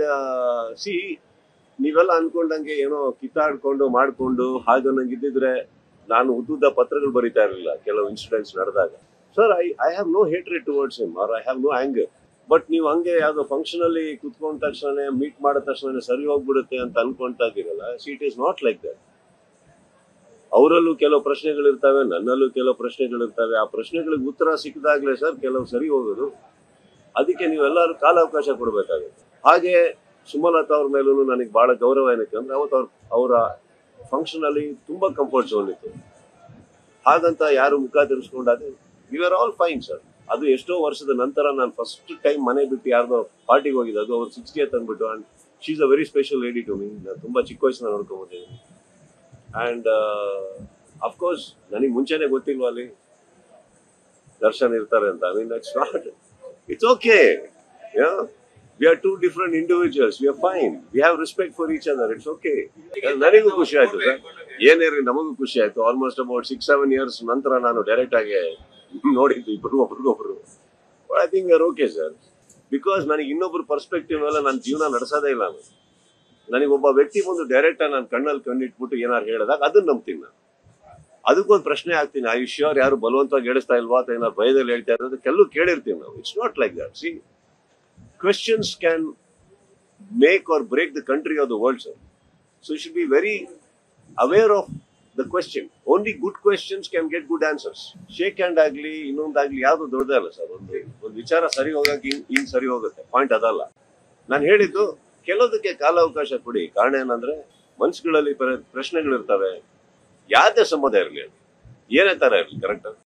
C ನೀವೆಲ್ಲ ಅನ್ಕೊಂಡಂಗೆ ಏನೋ ಕಿತ್ತಾಡ್ಕೊಂಡು ಮಾಡ್ಕೊಂಡು ಹಾಗೆ ನಂಗಿದ್ದಿದ್ರೆ ನಾನು ಉದ್ದುದ್ದ ಪತ್ರಗಳು ಬರಿತಾ ಇರಲಿಲ್ಲ ಕೆಲವು ಇನ್ಸಿಡೆಂಟ್ಸ್ ನಡೆದಾಗ sir I I have no hatred towards him or I have no anger but ನೀವು ಹಂಗೆ ಯಾವ್ದೋ ಫಂಕ್ಷನ್ ಅಲ್ಲಿ ಕುತ್ಕೊಂಡ ತಕ್ಷಣ ಮೀಟ್ ಮಾಡಿದ ತಕ್ಷಣ ಸರಿ ಹೋಗ್ಬಿಡುತ್ತೆ ಅಂತ ಅನ್ಕೊಂತಾ ಇದ್ದೀರಲ್ಲ see it is not like that ಅವರಲ್ಲೂ ಕೆಲವು ಪ್ರಶ್ನೆಗಳಿರ್ತವೆ ನನ್ನಲ್ಲೂ ಕೆಲವು ಪ್ರಶ್ನೆಗಳಿರ್ತವೆ ಆ ಪ್ರಶ್ನೆಗಳಿಗೆ ಉತ್ತರ ಸಿಕ್ಕಿದಾಗ್ಲೇ ಸರ್ ಕೆಲವು ಸರಿ ಹೋಗೋದು ಅದಕ್ಕೆ ನೀವೆಲ್ಲರೂ ಕಾಲಾವಕಾಶ ಕೊಡಬೇಕಾಗುತ್ತೆ ಹಾಗೆ ಸುಮಲತಾ ಅವ್ರ ಮೇಲೂ ನನಗೆ ಬಹಳ ಗೌರವ ಏನಕ್ಕೆ ಅಂದ್ರೆ ಅವತ್ತು ಅವ್ರ ಅವರ ಫಂಕ್ಷನ್ ಅಲ್ಲಿ ತುಂಬಾ ಕಂಫರ್ಟ್ ಝೋನ್ ಇತ್ತು ಹಾಗಂತ ಯಾರು ಮುಖ ತಿರ್ಸ್ಕೊಂಡಾಗ we are all fine sir ಅದು ಎಷ್ಟೋ ವರ್ಷದ ನಂತರ ನಾನು ಫಸ್ಟ್ ಟೈಮ್ ಮನೆ ಬಿಟ್ಟು ಯಾರ್ದೋ ಪಾರ್ಟಿಗೆ ಹೋಗಿದ್ದು ಅದು ಅವ್ರು ಸಿಕ್ಸ್ಟಿ ಅಂದ್ಬಿಟ್ಟು and she's a very special lady to me ನಾನು ತುಂಬಾ ಚಿಕ್ಕ ವಯಸ್ಸಿನ ನೋಡ್ಕೊಂಡ್ಬಂದಿದ್ದೀನಿ ಅಂಡ್ ಅಫ್ಕೋರ್ಸ್ ನನಗೆ ಮುಂಚೆನೆ ಗೊತ್ತಿಲ್ವಾ ಅಲ್ಲಿ ದರ್ಶನ್ ಇರ್ತಾರೆ ಅಂತ I mean that's not it's okay we are two different individuals we are fine we have respect for each other it's okay ನನಗೂ ಖುಷಿ ಆಯ್ತು ಸರ್ ಏನೇ ರೀ ನಮಗೂ ಖುಷಿ ಆಯ್ತು almost about six seven years ನಂತರ ನಾನು ಡೈರೆಕ್ಟ್ ಆಗಿ ನೋಡಿದ್ದು ಇಬ್ರು ಒಬ್ರಿಗೊಬ್ರು I think are okay sir because ನನಗೆ ಇನ್ನೊಬ್ರು ಪರ್ಸ್ಪೆಕ್ಟಿವ್ ಎಲ್ಲ ನನ್ನ ಜೀವನ ನಡೆಸೋದೇ ಇಲ್ಲ ನಾನು ನನಗೆ ಒಬ್ಬ ವ್ಯಕ್ತಿ ಬಂದು ಡೈರೆಕ್ಟ್ ಆಗಿ ನಾನು ಕಣ್ಣಲ್ಲಿ ಕಣ್ಣಿಟ್ಬಿಟ್ಟು ಏನಾರು ಹೇಳಿದಾಗ ಅದನ್ನ ನಂಬ್ತೀನಿ ನಾನು ಅದಕ್ಕೊಂದು ಪ್ರಶ್ನೆ ಆಗ್ತೀನಿ ಆ ಶ್ಯೂರ್ ಯಾರು ಬಲವಂತವಾಗಿ ಹೇಳಿಸ್ತಾ ಇಲ್ವಾ ಅಥವಾ ಏನಾರು ಭಯದಲ್ಲಿ ಹೇಳ್ತಾ ಇರೋದು ಕೆಲವು ಕೇಳಿರ್ತೀವಿ ನಾವು it's not like that see questions can make or break the country of the world sir so you should be very aware of the question only good questions can get good answers shake hand ಆಗಲಿ ಇನ್ನೊಂದಾಗ್ಲಿ ಯಾವುದು ದೊಡ್ಡದೇ ಅಲ್ಲ sir ಒಂದು ಒಂದು ವಿಚಾರ ಸರಿ ಹೋಗಕ್ಕೆ ಹಿಂಗ್ ಹಿಂಗ್ ಸರಿ ಹೋಗುತ್ತೆ ಪಾಯಿಂಟ್ ಅದಲ್ಲ ನಾನು ಹೇಳಿದ್ದು ಕೆಲವುದಕ್ಕೆ ಕಾಲಾವಕಾಶ ಕೊಡಿ ಕಾರಣ ಏನಂದ್ರೆ ಮನ್ಸುಗಳಲ್ಲಿ ಪ್ರ- ಪ್ರಶ್ನೆಗಳಿರ್ತವೆ ಯಾವುದೇ ಸಂಬಂಧ ಇರಲಿ ಅದು ಏನೇ ತರ ಇರಲಿ ಕರೆಕ್ಟ್